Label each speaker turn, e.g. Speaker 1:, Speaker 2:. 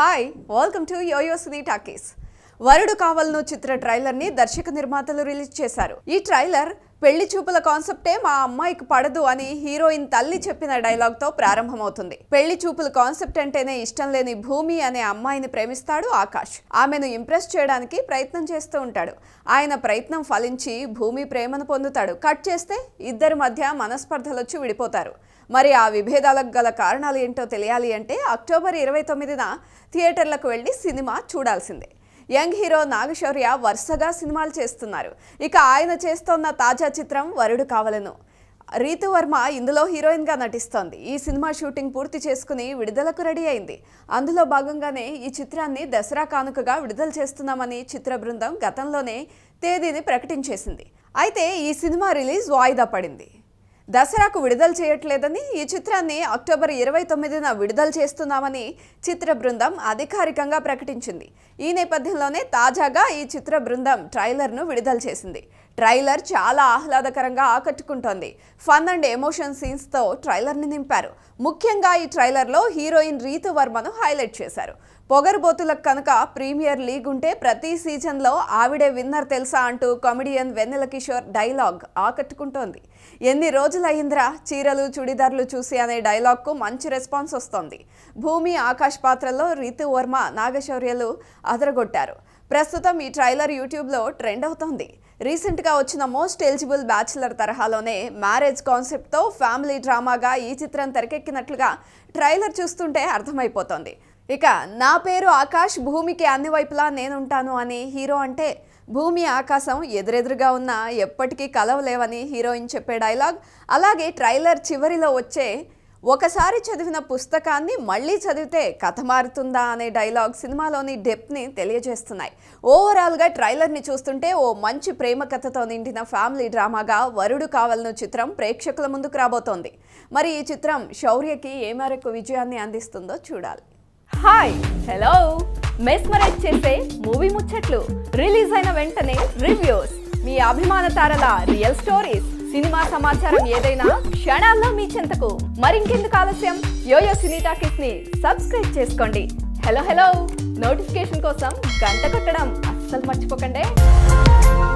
Speaker 1: hi welcome to YoYo cine talkies Varudu Kavalenu Chitra trailer ని దర్శక నిర్మాతలు రిలీజ్ చేశారు ఈ ట్రైలర్ పెళ్లి చూపుల కాన్సెప్టే మా అమ్మాయికి పడదు అని హీరోయిన్ తల్లి చెప్పిన డైలాగ్ తో ప్రారంభమవుతుంది పెళ్లి చూపుల కాన్సెప్ట్ అంటేనే ఇష్టం లేని భూమి అనే అమ్మాయిని ప్రేమిస్తాడు ఆకాష్ ఆమెను ఇంప్రెస్ చేయడానికి ప్రయత్నం చేస్తూ ఉంటాడు ఆయన ప్రయత్నం ఫలించి భూమి ప్రేమను పొందుతాడు కట్ చేస్తే ఇద్దరి మధ్య మనస్పర్ధలొచ్చి విడిపోతారు మరి ఆ విభేదాలకు గల కారణాలు ఏంటో తెలియాలి అంటే అక్టోబర్ ఇరవై తొమ్మిదిన థియేటర్లకు వెళ్ళి సినిమా చూడాల్సిందే యంగ్ హీరో నాగశౌర్య వరుసగా సినిమాలు చేస్తున్నారు ఇక ఆయన చేస్తోన్న తాజా చిత్రం వరుడు కావలను రీతు వర్మ ఇందులో హీరోయిన్గా నటిస్తోంది ఈ సినిమా షూటింగ్ పూర్తి చేసుకుని విడుదలకు రెడీ అయింది అందులో భాగంగానే ఈ చిత్రాన్ని దసరా కానుకగా విడుదల చేస్తున్నామని చిత్ర బృందం గతంలోనే తేదీని ప్రకటించేసింది అయితే ఈ సినిమా రిలీజ్ వాయిదా పడింది దసరాకు విడుదల చేయట్లేదని ఈ చిత్రాన్ని అక్టోబర్ ఇరవై తొమ్మిదిన విడుదల చేస్తున్నామని చిత్ర బృందం అధికారికంగా ప్రకటించింది ఈ నేపథ్యంలోనే తాజాగా ఈ చిత్ర బృందం ట్రైలర్ను విడుదల చేసింది ట్రైలర్ చాలా ఆహ్లాదకరంగా ఆకట్టుకుంటోంది ఫన్ అండ్ ఎమోషన్ సీన్స్తో ట్రైలర్ని నింపారు ముఖ్యంగా ఈ ట్రైలర్లో హీరోయిన్ రీతు వర్మను హైలైట్ చేశారు పొగరుబోతులకు కనుక ప్రీమియర్ లీగ్ ఉంటే ప్రతి సీజన్లో ఆవిడే విన్నర్ తెలుసా అంటూ కామెడియన్ వెన్నెల కిషోర్ డైలాగ్ ఆకట్టుకుంటోంది ఎన్ని రోజులయ్యిందిరా చీరలు చుడిదార్లు చూసి అనే డైలాగ్కు మంచి రెస్పాన్స్ వస్తోంది భూమి ఆకాష్ పాత్రలో రీతు వర్మ నాగశౌర్యలు అదరగొట్టారు ప్రస్తుతం ఈ ట్రైలర్ యూట్యూబ్లో ట్రెండ్ అవుతోంది రీసెంట్గా వచ్చిన మోస్ట్ ఎలిజిబుల్ బ్యాచులర్ తరహాలోనే మ్యారేజ్ కాన్సెప్ట్తో ఫ్యామిలీ డ్రామాగా ఈ చిత్రం తెరకెక్కినట్లుగా ట్రైలర్ చూస్తుంటే అర్థమైపోతోంది ఇక నా పేరు ఆకాష్ భూమికి అన్ని వైపులా నేనుంటాను అని హీరో అంటే భూమి ఆకాశం ఎదురెదురుగా ఉన్నా ఎప్పటికీ కలవలేవని హీరోయిన్ చెప్పే డైలాగ్ అలాగే ట్రైలర్ చివరిలో వచ్చే ఒకసారి చదివిన పుస్తకాన్ని మళ్ళీ చదివితే కథ మారుతుందా అనే డైలాగ్ సినిమాలోని డెప్త్ని తెలియజేస్తున్నాయి ఓవరాల్గా ట్రైలర్ని చూస్తుంటే ఓ మంచి ప్రేమ కథతో నిండిన ఫ్యామిలీ డ్రామాగా వరుడు కావలను చిత్రం ప్రేక్షకుల ముందుకు రాబోతోంది మరి ఈ చిత్రం శౌర్యకి ఏ మేరకు విజయాన్ని అందిస్తుందో చూడాలి
Speaker 2: హాయ్ హలో మెస్మరైజ్ చేసే మూవీ ముచ్చట్లు రిలీజ్ అయిన వెంటనే రివ్యూస్ మీ అభిమాన తారల రియల్ స్టోరీస్ సినిమా సమాచారం ఏదైనా క్షణాల్లో మీ చెంతకు మరింకెందుకు ఆలస్యం యోయో సినీ టాకీస్ ని సబ్స్క్రైబ్ చేసుకోండి హలో హలో నోటిఫికేషన్ కోసం గంట కొట్టడం అస్సలు మర్చిపోకండి